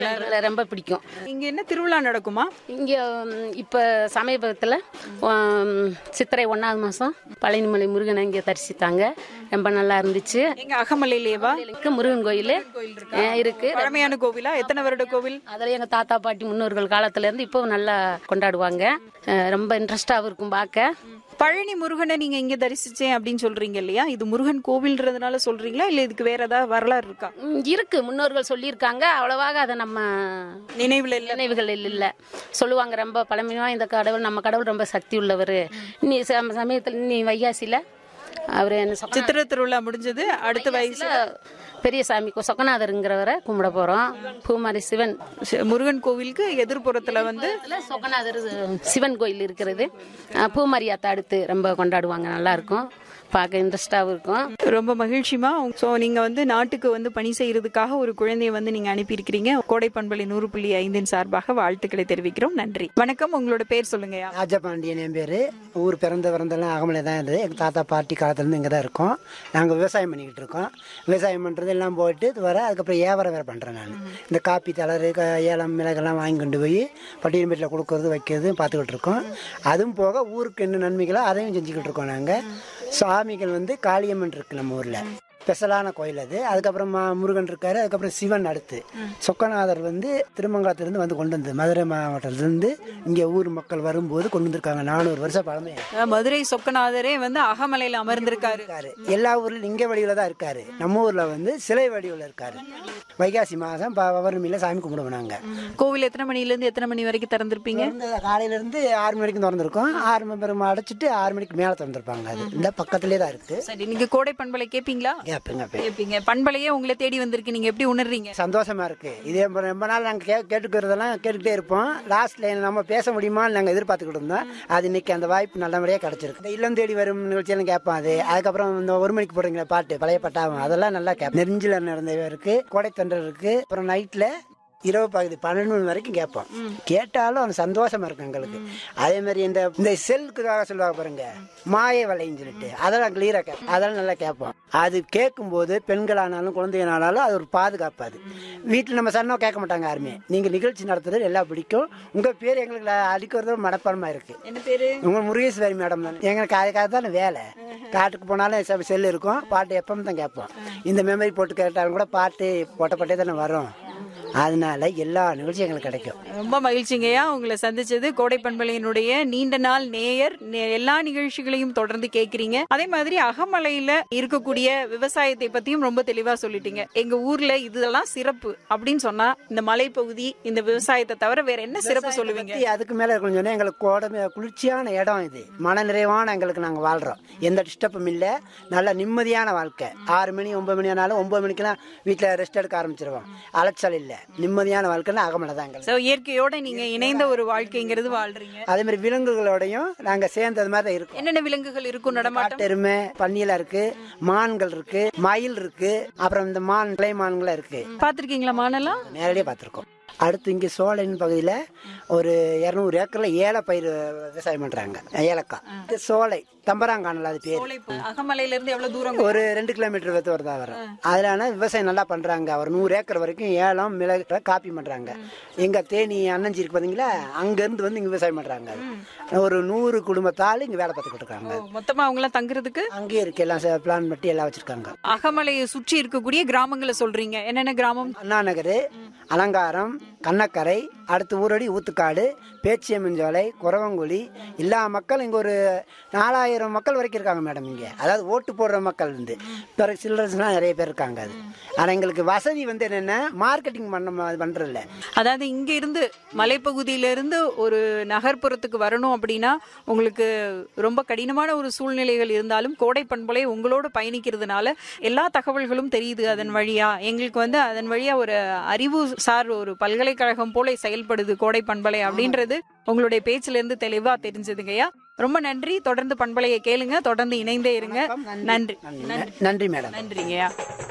எங்களை ரொம்ப பிடிக்கும் இங்க என்ன திருவிழா நடக்குமா இங்கே இப்போ சமீபத்தில் சித்திரை ஒன்றாவது மாதம் பழனிமலை முருகனை இங்கே தரிசித்தாங்க ரொம்ப நல்லா இருந்துச்சு எங்க அகமலையிலேவா இருக்கு முருகன் கோயில் இருக்கு பழமையான கோவிலா எத்தனை வருட கோவில் அதில் எங்கள் தாத்தா பாட்டி முன்னோர்கள் காலத்துலேருந்து இப்போ நல்லா கொண்டாடுவாங்க அஹ் ரொம்ப இன்ட்ரெஸ்டாகவும் இருக்கும் பார்க்க பழனி முருகனை நீங்க இங்க தரிசிச்சேன் அப்படின்னு சொல்றீங்க இல்லையா இது முருகன் கோவில்ன்றதுனால சொல்றீங்களா இல்ல இதுக்கு வேற ஏதாவது வரலாறு இருக்கா ம், இருக்கு முன்னோர்கள் சொல்லியிருக்காங்க அவ்வளவாக அதை நம்ம நினைவுல இல்ல நினைவுகள் இல்லை சொல்லுவாங்க ரொம்ப பழமையாக இந்த கடவுள் நம்ம கடவுள் ரொம்ப சக்தி உள்ளவர் நீ சம- சமயத்தில் நீ வைகாசியில் அவர் என்ன சொக்க- சித்திரை திருவிழா முடிஞ்சது அடுத்த வயசு பெரிய சாமி கு- சொக்கநாதருங்கிறவரை கும்பிட போகிறோம் பூமாரி சிவன் சி- முருகன் கோவிலுக்கு எதிர்ப்புறத்துல வந்து இதுல சொக்கநாதர் சிவன் கோயில் இருக்கிறது அஹ், பூமாரியாத்தை அடுத்து ரொம்ப கொண்டாடுவாங்க நல்லா இருக்கும் பார்க்க இன்ட்ரெஸ்டாகவும் இருக்கும் ரொம்ப மகிழ்ச்சிமா ஸோ நீங்க வந்து நாட்டுக்கு வந்து பணி செய்யறதுக்காக ஒரு குழந்தையை வந்து நீங்க அனுப்பியிருக்கிறீங்க கோடை பண்பலை நூறு புள்ளி ஐந்தின் சார்பாக வாழ்த்துக்களை தெரிவிக்கிறோம் நன்றி வணக்கம் உங்களோட பேர் சொல்லுங்கய்யா ராஜபாண்டியன் என் பேர் ஊர் பிறந்த பிறந்தெல்லாம் அகமலை தான் இருந்தது எங்கள் தாத்தா பாட்டி காலத்துலேருந்து இங்கே தான் இருக்கோம் நாங்கள் விவசாயம் பண்ணிக்கிட்டு இருக்கோம் விவசாயம் பண்ணுறது எல்லாம் போயிட்டு இது வர அதுக்கப்புறம் வியாபாரம் வேறு பண்ணுறேன் நான் இந்த காப்பி தளரு க- ஏலம் மிளகெல்லாம் வாங்கி கொண்டு போய் பட்டியல் வீட்டில் கொடுக்கறது வைக்கிறது பார்த்துக்கிட்டு இருக்கோம் அதுவும் போக ஊருக்கு என்ன நன்மைகளோ அதையும் செஞ்சுக்கிட்டு இருக்கோம் நாங்கள் சாமிகள் வந்து காளியம்மன் இருக்கு நம்ம ஊரில் ஸ்பெஷலான கோயில் அது அதுக்கப்புறம் மா- முருகன் இருக்காரு அதுக்கப்புறம் சிவன் அடுத்து சொக்கநாதர் வந்து திருமங்கலத்திலிருந்து வந்து கொண்டு வந்து மதுரை மாவட்டத்திலிருந்து இங்கே ஊர் மக்கள் வரும்போது கொண்டு வந்திருக்காங்க நானூறு வருஷம் பழமை அஹ் மதுரை சொக்கநாதரே வந்து அகமலையில அமர்ந்திருக்காரு இருக்காரு எல்லா ஊர்லயும் லிங்க வடிவில் தான் இருக்காரு நம்ம ஊர்ல வந்து சிலை வடிவில் இருக்காரு வைகாசி மாதம் பௌர்ணமியில சாமி கும்பிடுவோம் நாங்க கோவில் எத்தனை மணில இருந்து எத்தனை மணி வரைக்கும் திறந்திருப்பீங்க திறந்த காலையில இருந்து ஆறு மணி வரைக்கும் திறந்திருக்கோம் ஆறு மணி பெரும் அடைச்சிட்டு ஆறு மணிக்கு மேல திறந்திருப்பாங்க அது இந்த பக்கத்துலேயே தான் இருக்கு சரி நீங்க கோடை பண்பலை கேப்பீங்களா கேட்பேங்க கேப்பீங்க பண்பலையே உங்களை தேடி வந்திருக்கு நீங்க எப்படி உணர்றீங்க சந்தோஷமா இருக்கு இதே ரொம்ப ரொம்ப நாள் நாங்கள் கே கேட்டுக்கிறதெல்லாம் கேட்டுக்கிட்டே இருப்போம் லாஸ்ட்ல நம்ம பேச முடியுமான்னு நாங்கள் எதிர்பார்த்துக்கிட்டு இருந்தோம் அது இன்னைக்கு அந்த வாய்ப்பு நல்லபடியாக கிடைச்சிருக்கு இந்த இல்லம் தேடி வரும் நிகழ்ச்சியெல்லாம் கேட்போம் அது அதுக்கப்புறம் இந்த ஒரு மணிக்கு போடுறீங்களா பாட்டு பழைய பட்டாவும் அதெல்லாம் நல்லா கேட்போம் நெருஞ்சில் நடந்த இருக்கு கோடைத்தண்டல் இருக்கு அப்புறம் நைட்டில் இரவு பகுதி பன்னெண்டு மணி வரைக்கும் கேட்போம் கேட்டாலும் அது சந்தோஷமா இருக்கும் எங்களுக்கு அதே மாதிரி இந்த இந்த செல்லுக்காக சொல்லுவாங்க பாருங்க மாய வலைன்னு சொல்லிட்டு அதெல்லாம் கிளியரா கேட்போம் அதெல்லாம் நல்லா கேட்போம் அது கேட்கும்போது பெண்களானாலும் குழந்தைகளானாலும் அது ஒரு பாதுகாப்பு அது வீட்டில் நம்ம சன்னோ கேட்க மாட்டாங்க யாருமே நீங்க நிகழ்ச்சி நடத்துறது எல்லாம் பிடிக்கும் உங்க பேர் எங்களுக்கு அடிக்கிறது மனப்பான்மா இருக்கு என்ன பேரு உங்க முருகேஸ்வரி மேடம் தான் எங்களுக்கு அதுக்காக தானே வேலை காட்டுக்கு போனாலும் செ- செல் இருக்கும் பாட்டு எப்பவும் தான் கேட்போம் இந்த மெமரி போட்டு கேட்டாலும் கூட பாட்டு போட்டப்பட்டே தானே வரும் அதனால எல்லா நிகழ்ச்சியும் எங்களுக்கு கிடைக்கும் ரொம்ப மகிழ்ச்சிங்கய்யா உங்களை சந்திச்சது கோடை பண்பலையினுடைய நீண்ட நாள் நேயர் நே- எல்லா நிகழ்ச்சிகளையும் தொடர்ந்து கேக்குறீங்க அதே மாதிரி அகமலையில இருக்கக்கூடிய விவசாயத்தை பத்தியும் ரொம்ப தெளிவா சொல்லிட்டீங்க எங்க ஊர்ல இதெல்லாம் சிறப்பு அப்படின்னு சொன்னா இந்த மலைப்பகுதி இந்த விவசாயத்தை தவிர வேற என்ன சிறப்பு சொல்லுவீங்க பத்தி அதுக்கு மேல இருக்கணும் சொன்னா எங்களுக்கு கோடை குளிர்ச்சியான இடம் இது மன நிறைவான எங்களுக்கு நாங்க வாழ்றோம் எந்த டிஸ்டர்பும் இல்ல நல்ல நிம்மதியான வாழ்க்கை ஆறு மணி ஒன்பது மணி ஆனாலும் ஒன்பது மணிக்கெல்லாம் வீட்டுல ரெஸ்ட் எடுக்க ஆரம்பிச்சிருவோம் அலைச்சல் இல்ல நிம்மதியான வாழ்க்கைன்னா அகமலை தான் எங்களுக்கு So, இயற்கையோட நீங்க இணைந்த ஒரு வாழ்க்கைங்கிறது வாழ்றீங்க அதே மாதிரி விலங்குகளோடையும் நாங்க சேர்ந்தது மாதிரி தான் இருக்கும் என்னென்ன விலங்குகள் இருக்கும் நடமாட்டம் காட்டெருமை பன்னியெல்லாம் இருக்கு மான்கள் இருக்கு மயில் இருக்கு அப்புறம் இந்த மான் கிளை மான்கள்லாம் இருக்கு பாத்திருக்கீங்களா மானெல்லாம் நேரடியாக பார்த்துருக்கோம் அடுத்து இங்கே சோழன் பகுதியில் ஒரு இரநூறு ஏக்கரில் ஏல பயிர் விவசாயம் பண்ணுறாங்க ஏலக்காய் இது சோலை தம்பராங்கானல் அது பேர் அகமலையில இருந்து எவ்வளவு தூரம் ஒரு ரெண்டு கிலோமீட்டர் வெத்து வருதா வரும் அதனால விவசாயம் நல்லா பண்றாங்க ஒரு நூறு ஏக்கர் வரைக்கும் ஏலம் மிளகு காப்பி பண்றாங்க எங்க தேனி அண்ணஞ்சி இருக்கு பாத்தீங்களா அங்க இருந்து வந்து இங்க விவசாயம் பண்றாங்க ஒரு நூறு குடும்பத்தாள் இங்க வேலை பார்த்துக்கிட்டு இருக்காங்க மொத்தமா அவங்க எல்லாம் தங்குறதுக்கு அங்கேயே இருக்கு எல்லாம் பிளான் பண்ணி எல்லாம் வச்சிருக்காங்க அகமலையை சுற்றி இருக்கக்கூடிய கிராமங்களை சொல்றீங்க என்னென்ன கிராமம் அண்ணா நகர் அலங்காரம் கண்ணக்கரை அடுத்து ஊரடி ஊத்துக்காடு பேச்சியம்மஞ்சோலை குறவங்குழி எல்லா மக்கள் இங்கே ஒரு நாலாயிரம் மக்கள் வரைக்கும் இருக்காங்க மேடம் இங்கே அதாவது ஓட்டு போடுற மக்கள் வந்து பிறகு சில்ட்ரன்ஸ்லாம் நிறைய பேர் இருக்காங்க அது ஆனால் எங்களுக்கு வசதி வந்து என்னென்ன மார்க்கெட்டிங் பண்ண பண்ணுறதில்ல அதாவது இங்க இருந்து மலைப்பகுதியில இருந்து ஒரு நகர்ப்புறத்துக்கு வரணும் அப்படின்னா உங்களுக்கு ரொம்ப கடினமான ஒரு சூழ்நிலைகள் இருந்தாலும் கோடை பண்பலை உங்களோட பயணிக்கிறதுனால எல்லா தகவல்களும் தெரியுது அதன் வழியா எங்களுக்கு வந்து அதன் வழியா ஒரு அறிவு சார் ஒரு பல்கலைக்கழகம் போல செயல்படுது கோடை பண்பலை அப்படின்றது உங்களுடைய பேச்சுல இருந்து தெளிவா தெரிஞ்சதுங்கய்யா ரொம்ப நன்றி தொடர்ந்து பண்பலையை கேளுங்க தொடர்ந்து இணைந்தே இருங்க நன்றி நன்றி மேடம் நன்றிங்கய்யா